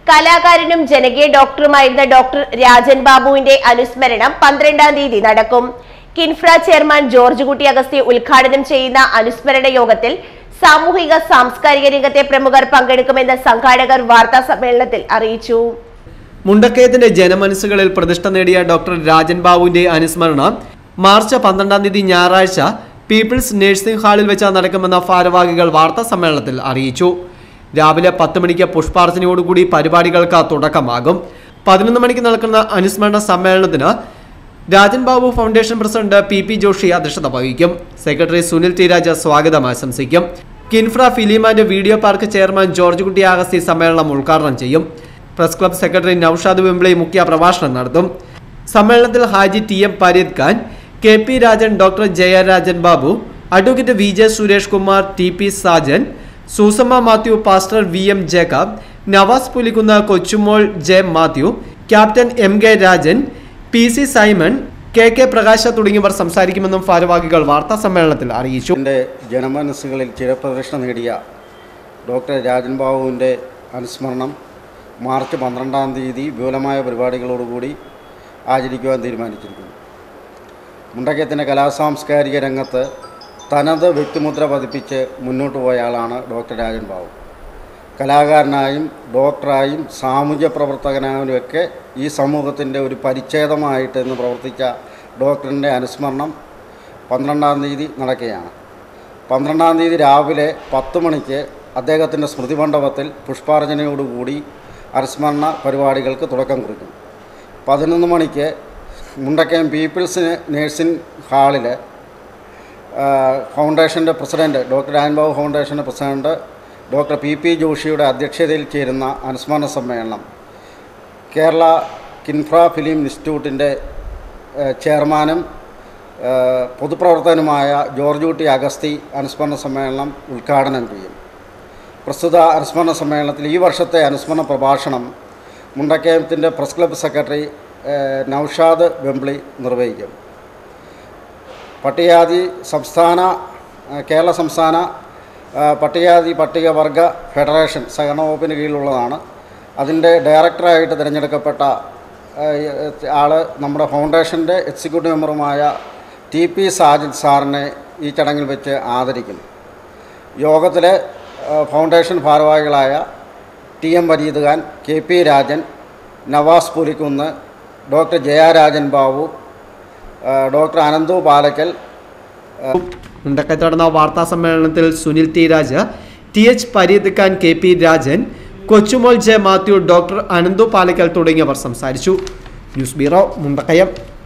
കലാകാരനും ജനകീയ ഡോക്ടറുമായിരുന്ന ഡോക്ടർ രാജൻ ബാബുവിന്റെ അനുസ്മരണം പന്ത്രണ്ടാം തീയതി നടക്കും കിൻഫ്ര ചെയർമാൻ ജോർജ് കുട്ടി അഗസ്തി ഉദ്ഘാടനം ചെയ്യുന്ന അനുസ്മരണ യോഗത്തിൽ സാമൂഹിക സാംസ്കാരിക രംഗത്തെ പ്രമുഖർ പങ്കെടുക്കുമെന്ന് സംഘാടകർ വാർത്താ സമ്മേളനത്തിൽ അറിയിച്ചു മുണ്ടക്കയത്തിന്റെ ജനമനസ്സുകളിൽ പ്രതിഷ്ഠ നേടിയ ഡോക്ടർ രാജൻ ബാബുവിന്റെ അനുസ്മരണം മാർച്ച് പന്ത്രണ്ടാം തീയതി ഞായറാഴ്ച പീപ്പിൾസ് നഴ്സിംഗ് ഹാളിൽ വെച്ച് നടക്കുമെന്ന് ഭാരവാഹികൾ വാർത്താ സമ്മേളനത്തിൽ അറിയിച്ചു രാവിലെ പത്ത് മണിക്ക് പുഷ്പാർച്ചനയോടുകൂടി പരിപാടികൾക്ക് തുടക്കമാകും പതിനൊന്ന് മണിക്ക് നടക്കുന്ന അനുസ്മരണ സമ്മേളനത്തിന് Rajan Babu foundation president P P Joshi അധ്യക്ഷത വഹിക്കും സെക്രട്ടറി സുനിൽ ടി രാജ സ്വാഗതം ആശംസിക്കും KINFRA film and video park chairman George Kutty Augusthy സമ്മേളനം ഉദ്ഘാടനം ചെയ്യും press club secretary Naushad Vembili മുഖ്യ പ്രഭാഷണം നടത്തും സമ്മേളനത്തിൽ Haji T M Pareed Khan K P Rajan doctor Jayarajan Babu advocate V J Suresh Kumar T P Sajan Susamma Mathew pastor V M Jacob Navas Pulikkunnu Kochumol J Mathew captain M K Rajan P C Simon K K Prakasha തുടങ്ങിയവർ സംസാരിക്കുമെന്നും ഭാരവാഹികൾ വാർത്താ സമ്മേളനത്തിൽ അറിയിച്ചു എൻ്റെ ജനമനസ്സുകളിൽ ചിരപ്രതിഷ്ഠ നേടിയ ഡോക്ടർ രാജൻ ബാബുവിൻ്റെ അനുസ്മരണം മാർച്ച് പന്ത്രണ്ടാം തീയതി വിപുലമായ പരിപാടികളോടുകൂടി ആചരിക്കുവാൻ തീരുമാനിച്ചിരിക്കുന്നു മുണ്ടക്കയത്തിൻ്റെ കലാസാംസ്കാരിക രംഗത്ത് തനത് വ്യക്തിമുദ്ര പതിപ്പിച്ച് മുന്നോട്ട് പോയ ആളാണ് ഡോക്ടർ രാജൻ ബാബു കലാകാരനായും ഡോക്ടറായും സാമൂഹ്യ പ്രവർത്തകനായും ഒക്കെ ഈ സമൂഹത്തിൻ്റെ ഒരു പരിച്ഛേദമായിട്ട് ഇന്ന് പ്രവർത്തിച്ച ഡോക്ടറിൻ്റെ അനുസ്മരണം പന്ത്രണ്ടാം തീയതി നടക്കുകയാണ് പന്ത്രണ്ടാം തീയതി രാവിലെ പത്ത് മണിക്ക് അദ്ദേഹത്തിൻ്റെ സ്മൃതി മണ്ഡപത്തിൽ പുഷ്പാർച്ചനയോടുകൂടി അനുസ്മരണ പരിപാടികൾക്ക് തുടക്കം കുറിക്കും പതിനൊന്ന് മണിക്ക് മുണ്ടക്കയം പീപ്പിൾസ് നേഴ്സിംഗ് ഹാളിൽ ഫൗണ്ടേഷൻ്റെ പ്രസിഡൻറ്റ് ഡോക്ടർ രാൻബാബു ഫൗണ്ടേഷൻ്റെ പ്രസിഡൻറ്റ് ഡോക്ടർ പി പി ജോഷിയുടെ അധ്യക്ഷതയിൽ ചേരുന്ന അനുസ്മരണ സമ്മേളനം കേരള കിൻഫ്ര ഫിലിം ഇൻസ്റ്റിറ്റ്യൂട്ടിൻ്റെ ഏഹ്, ചെയർമാനും ഏഹ്, പൊതുപ്രവർത്തകനുമായ ജോർജ് കുട്ടി അഗസ്തി അനുസ്മരണ സമ്മേളനം ഉദ്ഘാടനം ചെയ്യും പ്രസ്തുത അനുസ്മരണ സമ്മേളനത്തിൽ ഈ വർഷത്തെ അനുസ്മരണ പ്രഭാഷണം മുണ്ടക്കയത്തിൻ്റെ പ്രസ് ക്ലബ്ബ് സെക്രട്ടറി ഏഹ്, നൗഷാദ് വെമ്പിളി നിർവഹിക്കും പട്ടികജാതി സംസ്ഥാന ഏഹ്, കേരള സംസ്ഥാന ഏഹ്, പട്ടികജാതി പട്ടികവർഗ ഫെഡറേഷൻ സഹകരണ വകുപ്പിന് കീഴിലുള്ളതാണ് അതിൻ്റെ ഡയറക്ടറായിട്ട് തിരഞ്ഞെടുക്കപ്പെട്ട ഏഹ്, ആള് നമ്മുടെ ഫൗണ്ടേഷൻ്റെ എക്സിക്യൂട്ടീവ് മെമ്പറുമായ ടി പി സാജിദ് സാറിനെ ഈ ചടങ്ങിൽ വെച്ച് ആദരിക്കും യോഗത്തിലെ ഏഹ്, ഫൗണ്ടേഷൻ ഭാരവാഹികളായ T M Vareed Khan K P Rajan Navas Pulikkunnu doctor Jayarajan Babu ഏഹ്, ഡോക്ടർ അനന്തു പാലക്കൽ മുണ്ടക്കയത്ത് നടന്ന വാർത്താ സമ്മേളനത്തിൽ Sunil T Raj T H Pareed Khan K P Rajan Kochumol J Mathew doctor Ananthu Palakkal തുടങ്ങിയവർ സംസാരിച്ചു ന്യൂസ് ബ്യൂറോ മുണ്ടക്കയം